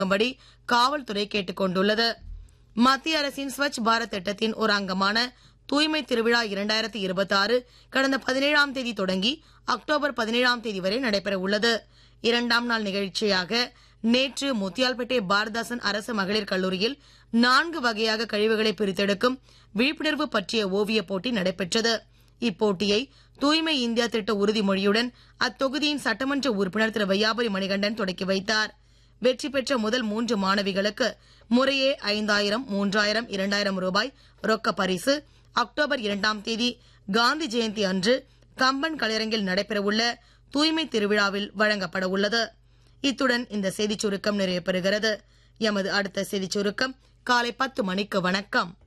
படி காவல்துறை கேட்டுக் கொண்டுள்ளது மத்திய அரசின் ஸ்வச் பாரத் திட்டத்தின் ஒரு அங்கமான தூய்மை திருவிழா இரண்டாயிரத்தி இருபத்தி ஆறு கடந்த பதினேழாம் தேதி தொடங்கி அக்டோபர் பதினேழாம் தேதி வரை நடைபெற உள்ளது இரண்டாம் நாள் நிகழ்ச்சியாக நேற்று முத்தியால்பேட்டை பாரதாசன் அரசு மகளிர் கல்லூரியில் நான்கு வகையாக கழிவுகளை பிரித்தெடுக்கும் விழிப்புணர்வு பற்றிய ஓவியப் போட்டி நடைபெற்றது இப்போட்டியை தூய்மை இந்தியா திட்ட உறுதிமொழியுடன் அத்தொகுதியின் சட்டமன்ற உறுப்பினர் திரு வையாபுரி மணிகண்டன் தொடக்கி வைத்தார் வெற்றி பெற்ற முதல் மூன்று மாணவிகளுக்கு முறையே ஐந்தாயிரம் மூன்றாயிரம் இரண்டாயிரம் ரூபாய் ரொக்க பரிசு அக்டோபர் இரண்டாம் தேதி காந்தி ஜெயந்தி அன்று கம்பன் கலையரங்கில் நடைபெறவுள்ள தூய்மை திருவிழாவில் வழங்கப்பட உள்ளது இத்துடன் இந்த செய்திச் சுருக்கம் நிறைவு பெறுகிறது எமது அடுத்த செய்திச் சுருக்கம் காலை பத்து மணிக்கு வணக்கம்